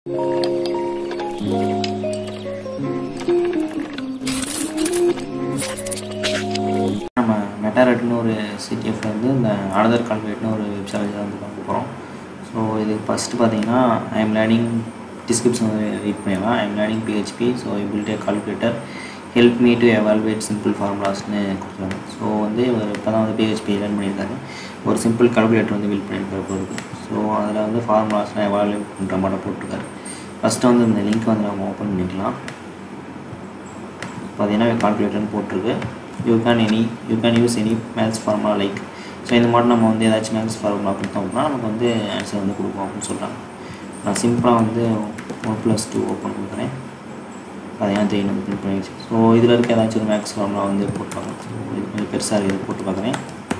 நம்ம மெட்டாரெட்னு ஒரு சிடிஎஃப்ல வந்து இந்த அனதர் கால்குலேட்னு ஒரு வெப்சைட் வந்து பார்க்க போகிறோம் ஸோ இது ஃபஸ்ட்டு பார்த்தீங்கன்னா ஐ எம் லேர்னிங் டிஸ்கிரிப்ஷன் வந்து ரீட் பண்ணிடலாம் I am learning PHP so build a calculator help me to evaluate simple ஃபார்முலாஸ்னு கொடுத்துருக்காங்க ஸோ வந்து இவர் இப்போ தான் வந்து பிஹெச்பி லேர்ன் பண்ணியிருக்காரு ஒரு சிம்பிள் கால்குலேட்டர் வந்து பில்ட் பண்ணியிருக்காரு போகிறது ஸோ அதில் வந்து ஃபார்முலாஸ்லாம் எவால்வேட் பண்ணுற மாதிரி போட்டிருக்காரு ஃபஸ்ட்டு வந்து இந்த லிங்க் வந்து நம்ம ஓப்பன் பண்ணிக்கலாம் பார்த்தீங்கன்னா கால்குலேட்டர்னு போட்டிருக்கு you can any you can use any maths formula like so இந்த மாதிரி நம்ம வந்து ஏதாச்சும் மேத்ஸ் ஃபார்முலா கொடுத்தோம் அப்படின்னா நமக்கு வந்து ஆன்சர் வந்து கொடுப்போம் அப்படின்னு சொல்கிறாங்க நான் சிம்பிளாக வந்து ஒன் ப்ளஸ் டூ ஓப்பன் கொடுக்குறேன் பார்த்தீங்கன்னா த்ரீ வந்து பிரிண்ட் பண்ணிடுச்சு ஸோ இதில் இருக்க ஏதாச்சும் ஒரு மேக்ஸ் ஃபார்முலா வந்து போட்டுப்பாங்க ஸோ இது கொஞ்சம் பெருசாக இருக்குது போட்டு பார்க்குறேன்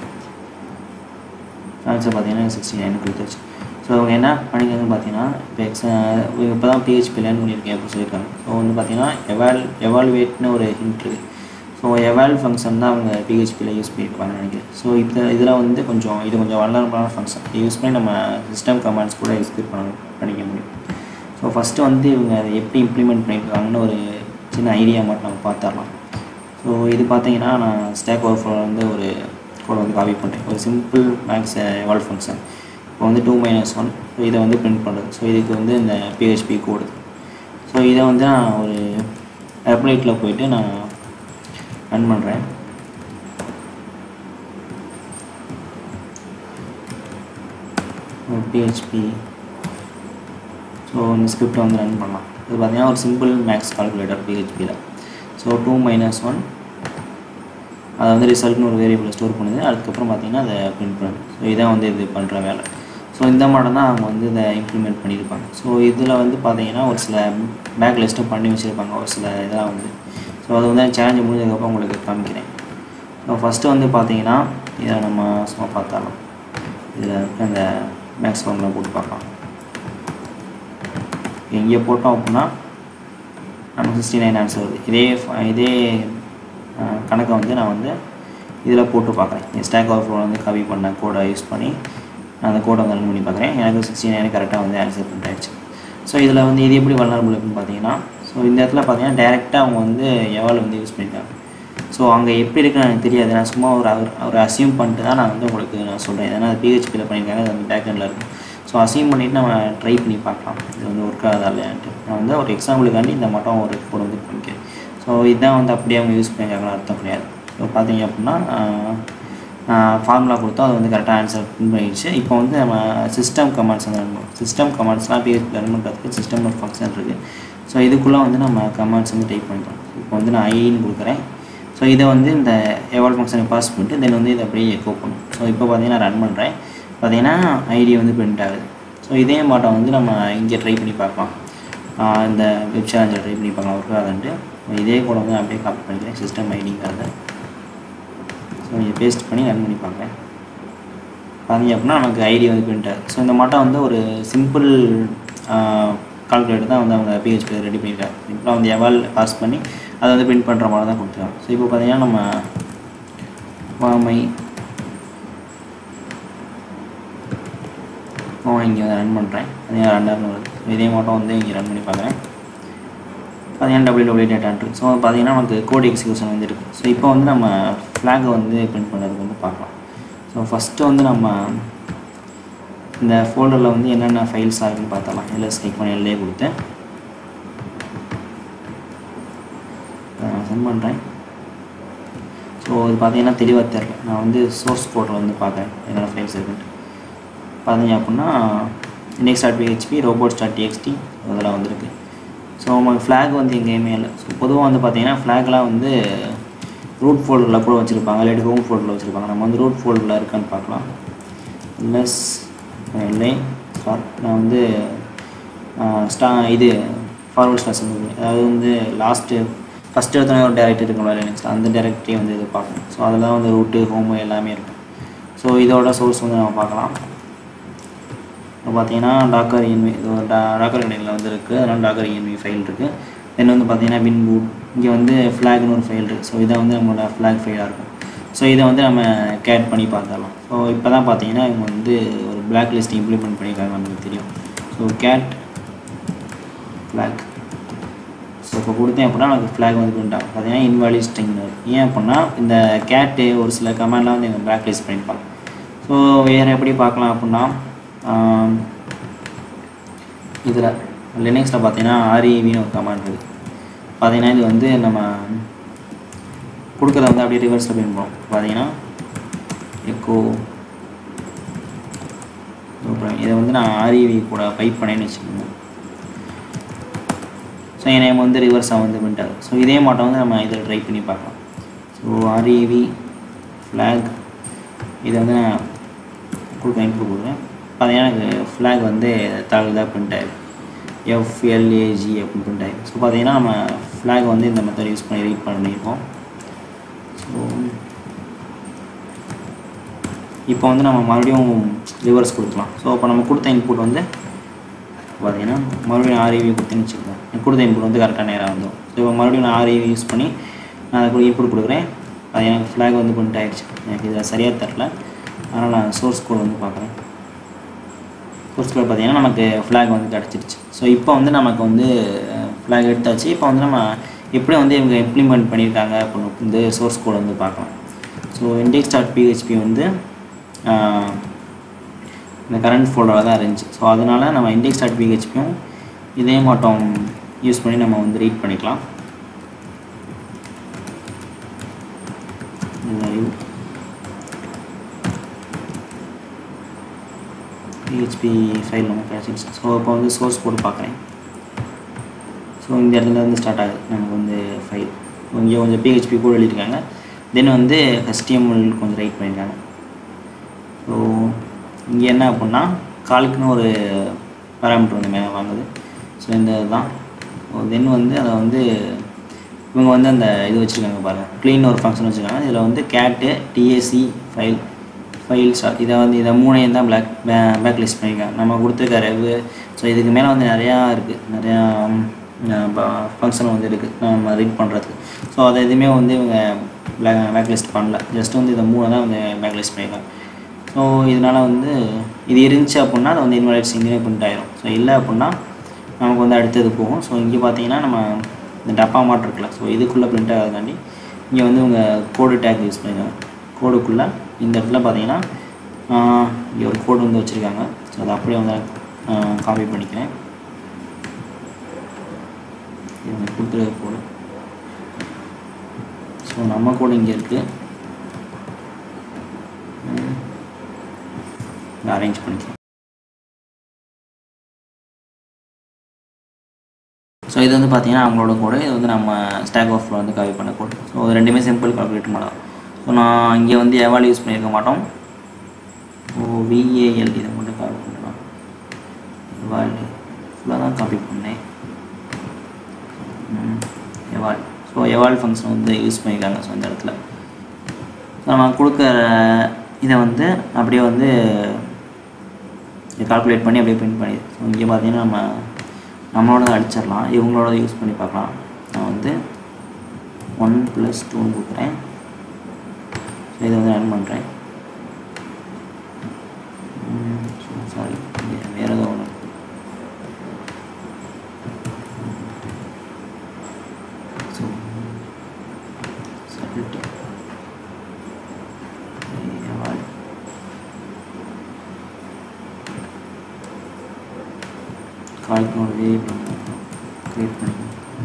ஆன்சர் பார்த்தீங்கன்னா சிக்ஸ்டி நைன் கொடுத்துருச்சு ஸோ அவங்க என்ன பண்ணிக்கிறாங்கன்னு பார்த்தீங்கன்னா இப்போ எக்ஸா இப்போ தான் பிஹெச்பி லேர்ன் பண்ணியிருக்கேன் அப்படின்னு சொல்லியிருக்காங்க ஸோ வந்து பார்த்தீங்கன்னா எவால் எவால்வேட்னு ஒரு ஹிண்ட் இருக்குது ஸோ எவால் ஃபங்க்ஷன் தான் அவங்க பிஹெச்பியில் யூஸ் பண்ணியிருப்பாங்கன்னு நினைக்கிறேன் ஸோ இப்போ இதில் வந்து கொஞ்சம் இது கொஞ்சம் வல்லரபுளான ஃபங்க்ஷன் யூஸ் பண்ணி நம்ம சிஸ்டம் கமாண்ட்ஸ் கூட எக்ஸிக்யூட் பண்ண பண்ணிக்க முடியும் ஸோ ஃபஸ்ட்டு வந்து இவங்க அதை எப்படி இம்ப்ளிமெண்ட் பண்ணியிருக்காங்கன்னு ஒரு சின்ன ஐடியா மட்டும் நம்ம பார்த்துடலாம் ஸோ இது பார்த்தீங்கன்னா நான் ஸ்டேக் ஓவர் வந்து ஒரு கோடை வந்து காப்பி பண்ணுறேன் ஒரு சிம்பிள் மேக்ஸ் எவால்வ் ஃபங்க்ஷன் இப்போ வந்து டூ மைனஸ் ஒன் ஸோ இதை வந்து பிரிண்ட் பண்ணுறது ஸோ இதுக்கு வந்து இந்த பிஹெச்பி கோடு ஸோ இதை வந்து நான் ஒரு அப்ளைட்டில் போயிட்டு நான் ரன் பண்ணுறேன் பிஹெச்பி ஸோ இந்த ஸ்கிரிப்டை வந்து ரன் பண்ணலாம் இது பார்த்தீங்கன்னா ஒரு சிம்பிள் மேக்ஸ் கால்குலேட்டர் பிஹெச்பியில் ஸோ டூ மைனஸ் ஒன் அதை வந்து ரிசல்ட்னு ஒரு வேரியபிளை ஸ்டோர் பண்ணுது அதுக்கப்புறம் பார்த்தீங்கன்னா அதை பிரிண்ட் பண்ணுது ஸோ இதான் வந்து இது பண்ணுற வேலை ஸோ இந்த மாடல் தான் அவங்க வந்து இதை இம்ப்ளிமெண்ட் பண்ணியிருப்பாங்க ஸோ இதில் வந்து பார்த்தீங்கன்னா ஒரு சில பேக் லிஸ்ட்டும் பண்ணி வச்சுருப்பாங்க ஒரு சில இதெல்லாம் வந்து ஸோ அது வந்து சேலஞ்சு முடிஞ்சதுக்கப்புறம் உங்களுக்கு காமிக்கிறேன் ஸோ ஃபஸ்ட்டு வந்து பார்த்தீங்கன்னா இதை நம்ம சும்மா பார்த்தாலும் இதில் இருக்க அந்த மேக்ஸ் ஃபார்மில் போட்டு பார்க்கலாம் இங்கே போட்டோம் அப்படின்னா நமக்கு சிக்ஸ்டி நைன் ஆன்சர் வருது இதே இதே கணக்கை வந்து நான் வந்து இதில் போட்டு பார்க்குறேன் ஸ்டாக் ஓவர் வந்து காப்பி பண்ண கோடை யூஸ் பண்ணி நான் அந்த கோடை வந்து ரன் பண்ணி பார்க்குறேன் எனக்கு சிக்ஸ்டி நைன் கரெக்டாக வந்து ஆன்சர் பிரிண்ட் ஆயிடுச்சு ஸோ இதில் வந்து இது எப்படி வளரபுள் அப்படின்னு பார்த்தீங்கன்னா ஸோ இந்த இடத்துல பார்த்தீங்கன்னா டேரெக்டாக அவங்க வந்து எவால் வந்து யூஸ் பண்ணியிருக்காங்க ஸோ அங்கே எப்படி இருக்குன்னு எனக்கு தெரியாது நான் சும்மா ஒரு அவர் ஒரு அசியூம் பண்ணிட்டு தான் நான் வந்து உங்களுக்கு நான் சொல்கிறேன் ஏன்னா அது பிஹெச்பியில் பண்ணியிருக்காங்க அது வந்து பேக்கெண்டில் இருக்கும் ஸோ அசியூம் பண்ணிவிட்டு நம்ம ட்ரை பண்ணி பார்க்கலாம் இது வந்து ஒர்க் ஆகுதா இல்லையான்ட்டு நான் வந்து ஒரு எக்ஸாம்பிளுக்காண்டி இந்த மட்டும் ஒரு கோடு வந்து பண்ணிக்கிறேன் ஸோ இதுதான் வந்து அப்படியே அவங்க யூஸ் பண்ணியிருக்காங்களா அர்த்தம் கிடையாது ஸோ பார்த்தீங்க அப்படின்னா ஃபார்முலா கொடுத்தோம் அது வந்து கரெக்டாக ஆன்சர் பின் பண்ணிடுச்சு இப்போ வந்து நம்ம சிஸ்டம் கமாண்ட்ஸ் வந்து ரன் பண்ணுவோம் சிஸ்டம் கமாண்ட்ஸ்லாம் பிஹெச்பி ரன் பண்ணுறதுக்கு சிஸ்டம் ஒரு ஃபங்க்ஷன் இருக்குது ஸோ இதுக்குள்ளே வந்து நம்ம கமாண்ட்ஸ் வந்து டைப் பண்ணிட்டோம் இப்போ வந்து நான் ஐன்னு கொடுக்குறேன் ஸோ இதை வந்து இந்த எவால் ஃபங்க்ஷனை பாஸ் பண்ணிட்டு தென் வந்து இதை அப்படியே எக்கோ பண்ணும் ஸோ இப்போ பார்த்தீங்கன்னா ரன் பண்ணுறேன் பார்த்தீங்கன்னா ஐடி வந்து பிரிண்ட் ஆகுது ஸோ இதே மாட்டம் வந்து நம்ம இங்கே ட்ரை பண்ணி பார்க்கலாம் இந்த வெப் சேலஞ்சில் ட்ரை பண்ணி பார்க்கலாம் ஒர்க் ஆகுதுன்ட்டு இதே கூட வந்து அப்படியே காப்பி பண்ணிக்கிறேன் சிஸ்டம் ஐடிங்கிறத ஸோ இங்கே பேஸ்ட் பண்ணி ரன் பண்ணி பார்க்குறேன் பார்த்தீங்க அப்படின்னா நமக்கு ஐடி வந்து பிரிண்ட் ஆகுது ஸோ இந்த மாட்டம் வந்து ஒரு சிம்பிள் கால்குலேட்டர் தான் வந்து அவங்க பிஹெச்பி ரெடி பண்ணியிருக்காங்க சிம்பிளாக வந்து எவால் பாஸ் பண்ணி அதை வந்து பிரிண்ட் பண்ணுற மாதிரி தான் கொடுத்துருக்காங்க ஸோ இப்போ பார்த்தீங்கன்னா நம்ம வாமை இங்கே வந்து ரன் பண்ணுறேன் பார்த்தீங்கன்னா ரெண்டாயிரம் வருது இதே மட்டும் வந்து இங்கே ரன் பண்ணி பார்க்குறேன் பார்த்தீங்கன்னா டபிள்யூ டபிள்யூ டேட்டான்ட்டு ஸோ பார்த்தீங்கன்னா நமக்கு கோட் எக்ஸிக்யூஷன் வந்து இருக்குது ஸோ இப்போ வந்து நம்ம ஃப்ளாகை வந்து பிரிண்ட் பண்ணுறதுக்கு வந்து பார்க்கலாம் ஸோ ஃபஸ்ட்டு வந்து நம்ம இந்த ஃபோல்டரில் வந்து என்னென்ன ஃபைல்ஸாக இருக்குன்னு பார்த்தலாம் எல்எஸ் கிளிக் பண்ணி எல்லே கொடுத்து நான் சென்ட் பண்ணுறேன் ஸோ இது பார்த்தீங்கன்னா தெளிவாக தெரில நான் வந்து சோர்ஸ் கோடில் வந்து பார்க்குறேன் என்னென்ன ஃபைல்ஸ் இருக்குன்ட்டு பார்த்தீங்க அப்படின்னா index dot PHP robots dot TXT அதெல்லாம் வந்திருக்கு ஸோ உங்களுக்கு ஃப்ளாக் வந்து எங்கேயுமே இல்லை ஸோ பொதுவாக வந்து பார்த்தீங்கன்னா ஃப்ளாக்லாம் வந்து ரூட் ஃபோல்டரில் கூட வச்சுருப்பாங்க இல்லாட்டி ஹோம் ஃபோல்டரில் வச்சுருப்பாங்க நம்ம வந்து ரூட் ஃபோல்டரில் இருக்கான்னு பார்க்கலாம் ப்ளஸ் இல்லை சார் நான் வந்து ஸ்டா இது ஃபார்வர்ட் ஸ்லாஸ் அதாவது வந்து லாஸ்ட்டு ஃபஸ்ட்டு எடுத்தோடனே ஒரு டேரக்டரி இருக்கும்ல லினக்ஸ் அந்த டேரக்டரி வந்து இது பார்க்கணும் ஸோ அதில் தான் வந்து ரூட்டு ஹோமு எல்லாமே இருக்கும் ஸோ இதோட சோர்ஸ் வந்து நம்ம பார்க்கலாம் இப்போ பார்த்தீங்கன்னா டாக்கர் இஎன்வி இது ஒரு டா டாக்கர் கடையில் வந்து இருக்குது அதனால் டாக்கர் இஎன்வி ஃபைல் இருக்குது தென் வந்து பார்த்தீங்கன்னா வின் பூட் இங்கே வந்து ஃப்ளாக்னு ஒரு ஃபைல் இருக்குது ஸோ இதை வந்து நம்மளோட ஃப்ளாக் ஃபைலாக இருக்கும் ஸோ இதை வந்து நம்ம கேட் பண்ணி பார்த்துடலாம் ஸோ இப்போ தான் பார்த்தீங்கன்னா இவங்க வந்து ஒரு பிளாக் லிஸ்ட் இம்ப்ளிமெண்ட் பண்ணியிருக்காங்க நமக்கு தெரியும் ஸோ கேட் ஃப்ளாக் ஸோ இப்போ கொடுத்தேன் அப்படின்னா நமக்கு ஃப்ளாக் வந்து பிரிண்ட் ஆகும் பார்த்தீங்கன்னா இன்வாலிட் ஸ்ட்ரிங் ஏன் அப்படின்னா இந்த கேட்டு ஒரு சில கமெண்ட்லாம் வந்து எங்கள் பிளாக் லிஸ்ட் பண்ணியிருப்பாங்க ஸோ வேறு எப்படி பார்க்கலாம் அப்படின்னா இதில் லினக்ஸில் பார்த்தீங்கன்னா ஆர்இவின்னு ஒரு கமாண்ட் இருக்குது பார்த்தீங்கன்னா இது வந்து நம்ம கொடுக்குறத வந்து அப்படியே ரிவர்ஸில் பிரிண்ட் பண்ணுவோம் பார்த்தீங்கன்னா எக்கோ அப்புறம் இதை வந்து நான் ஆர்இவி கூட பைப் பண்ணேன்னு வச்சுக்கோங்க ஸோ என் நேம் வந்து ரிவர்ஸாக வந்து பிரிண்ட் ஆகுது ஸோ இதே மாட்டம் வந்து நம்ம இதில் ட்ரை பண்ணி பார்க்கலாம் ஸோ ஆர்இவி ஃப்ளாக் இதை வந்து நான் கொடுக்க இன்புட் கொடுக்குறேன் பார்த்தீங்கன்னா எனக்கு ஃப்ளாக் வந்து தகவல் பிரிண்ட் ஆகிடும் எஃப்எல்ஏஜி அப்படின்னு பிரிண்ட் ஆகிடும் ஸோ பார்த்தீங்கன்னா நம்ம ஃப்ளாக் வந்து இந்த மெத்தட் யூஸ் பண்ணி ரீட் பண்ணியிருக்கோம் ஸோ இப்போ வந்து நம்ம மறுபடியும் ரிவர்ஸ் கொடுக்கலாம் ஸோ இப்போ நம்ம கொடுத்த இன்புட் வந்து பார்த்தீங்கன்னா மறுபடியும் ஆர்இவி கொடுத்தேன்னு வச்சுக்கோங்க எனக்கு கொடுத்த இன்புட் வந்து கரெக்டாக நேராக வந்துடும் ஸோ இப்போ மறுபடியும் நான் ஆர்இவி யூஸ் பண்ணி நான் அதுக்கு இன்புட் கொடுக்குறேன் அது எனக்கு ஃப்ளாக் வந்து பிரிண்ட் ஆகிடுச்சு எனக்கு இதில் சரியாக தரல அதனால் நான் சோர்ஸ் கோட் வந்து பார்க்குறேன் சோர்ஸ் கோட் பார்த்தீங்கன்னா நமக்கு ஃப்ளாக் வந்து கிடச்சிருச்சு ஸோ இப்போ வந்து நமக்கு வந்து ஃப்ளாக் எடுத்தாச்சு இப்போ வந்து நம்ம எப்படி வந்து இவங்க இம்ப்ளிமெண்ட் பண்ணியிருக்காங்க அப்படின்னு வந்து சோர்ஸ் கோட் வந்து பார்க்கலாம் ஸோ இண்டெக்ஸ் டாட் பிஹெச்பி வந்து ஆஹ், இந்த கரண்ட் ஃபோல்டரில் தான் இருந்துச்சு ஸோ அதனால் நம்ம இண்டெக்ஸ் டாட் பிஹெச்பியும் இதே மட்டும் யூஸ் பண்ணி நம்ம வந்து ரீட் பண்ணிக்கலாம் பிஹெச்பி ஃபைல் நம்ம கிடச்சிருச்சு ஸோ இப்போ வந்து சோர்ஸ் கோட் பார்க்குறேன் ஸோ இந்த இடத்துல இருந்து ஸ்டார்ட் ஆகுது நமக்கு வந்து ஃபைல் இங்கே கொஞ்சம் பிஹெச்பி கூட எழுதியிருக்காங்க தென் வந்து HTML கொஞ்சம் ரைட் பண்ணியிருக்காங்க ஸோ இங்கே என்ன அப்படின்னா காலுக்குன்னு ஒரு பேராமீட்டர் வந்து மே வாங்குது ஸோ இந்த இதுதான் தென் வந்து அதை வந்து இவங்க வந்து அந்த இது வச்சுருக்காங்க பாருங்கள் க்ளீன் ஒரு ஃபங்க்ஷன் வச்சுருக்காங்க இதில் வந்து கேட்டு டிஏசி ஃபைல் ஃபைல்ஸ் இதை வந்து இதை மூணையும் தான் பிளாக் பேக் லிஸ்ட் பண்ணியிருக்காங்க நம்ம கொடுத்துருக்க ரெவு ஸோ இதுக்கு மேலே வந்து நிறையா இருக்குது நிறையா ஃபங்க்ஷன் வந்து இருக்குது நம்ம ரீட் பண்ணுறதுக்கு ஸோ அதை எதுவுமே வந்து இவங்க பிளாக் பேக் லிஸ்ட் பண்ணல ஜஸ்ட் வந்து இதை மூணு தான் வந்து பேக் லிஸ்ட் பண்ணியிருக்காங்க ஸோ இதனால் வந்து இது இருந்துச்சு அப்படின்னா அது வந்து இன்வாலிட்ஸ் இங்கே பிரிண்ட் ஆயிரும் ஸோ இல்லை அப்படின்னா நமக்கு வந்து அடுத்தது போகும் ஸோ இங்கே பார்த்தீங்கன்னா நம்ம இந்த டப்பா மாட்டு இருக்குல்ல ஸோ இதுக்குள்ளே பிரிண்ட் ஆகாதாண்டி இங்கே வந்து இவங்க கோடு டேக் யூஸ் பண்ணியிருக்காங்க கோடுக்குள்ளே இந்த இடத்துல பார்த்தீங்கன்னா ஆஹ், இங்கே ஒரு கோடு வந்து வச்சுருக்காங்க ஸோ அதை அப்படியே வந்து காப்பி பண்ணிக்கிறேன் இவங்க கொடுத்துருக்க கோடு ஸோ நம்ம கோடு இங்கே இருக்குது அரேஞ்ச் பண்ணிக்கலாம் ஸோ இது வந்து பார்த்தீங்கன்னா அவங்களோட கோடு இது வந்து நம்ம ஸ்டாக் ஆஃப்ல வந்து காப்பி பண்ண கோடு ஸோ ரெண்டுமே சிம்பிள் கால்குலேட் பண்ணலாம் ஸோ நான் இங்கே வந்து எவால் யூஸ் பண்ணியிருக்க மாட்டோம் ஓ விஏஎல் இதை மட்டும் காப்பி பண்ணலாம் எவால் ஃபுல்லாக தான் காப்பி பண்ணேன் எவால் ஸோ எவால் ஃபங்க்ஷன் வந்து யூஸ் பண்ணியிருக்காங்க ஸோ இந்த இடத்துல நம்ம கொடுக்குற இதை வந்து அப்படியே வந்து கால்குலேட் பண்ணி அப்படியே பிரிண்ட் பண்ணி ஸோ இங்கே பார்த்தீங்கன்னா நம்ம நம்மளோட அடிச்சிடலாம் இவங்களோட யூஸ் பண்ணி பார்க்கலாம் நான் வந்து ஒன் ப்ளஸ் டூன்னு கொடுக்குறேன் ஸோ இதை வந்து ரன் பண்ணுறேன் சாரி வேறு ஏதோ ஒன்று ஸோ சப்மிட் எவால் கால்குனோட வேரியபிள் க்ரியேட் பண்ணி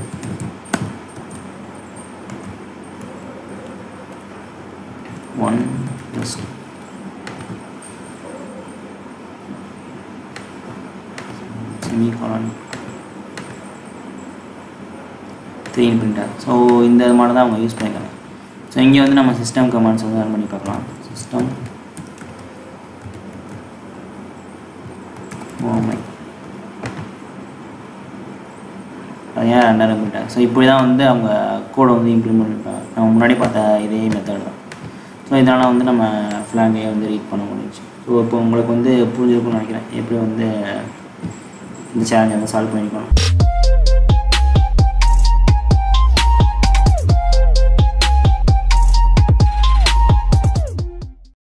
ஒன் ப்ளஸ் செமி காலன் த்ரீன் பிரிண்டர் ஸோ இந்த மாடல் தான் அவங்க யூஸ் பண்ணியிருக்காங்க ஸோ இங்கே வந்து நம்ம சிஸ்டம் கமாண்ட்ஸ் வந்து ரன் பண்ணி பார்க்கலாம் சிஸ்டம் ஓமை அது ஏன் ரெண்டாயிரம் போயிட்டாங்க ஸோ இப்படி தான் வந்து அவங்க கோடை வந்து இம்ப்ளிமெண்ட் பண்ணிருப்பாங்க நம்ம முன்னாடி பார்த்த இதே மெத்தட் தான் ஸோ இதனால் வந்து நம்ம ஃப்ளாகை வந்து ரீட் பண்ண முடிஞ்சுச்சு ஸோ இப்போ உங்களுக்கு வந்து புரிஞ்சிருக்கும்னு நினைக்கிறேன் எப்படி வந்து இந்த சேலஞ்சை வந்து சால்வ் பண்ணிக்கணும்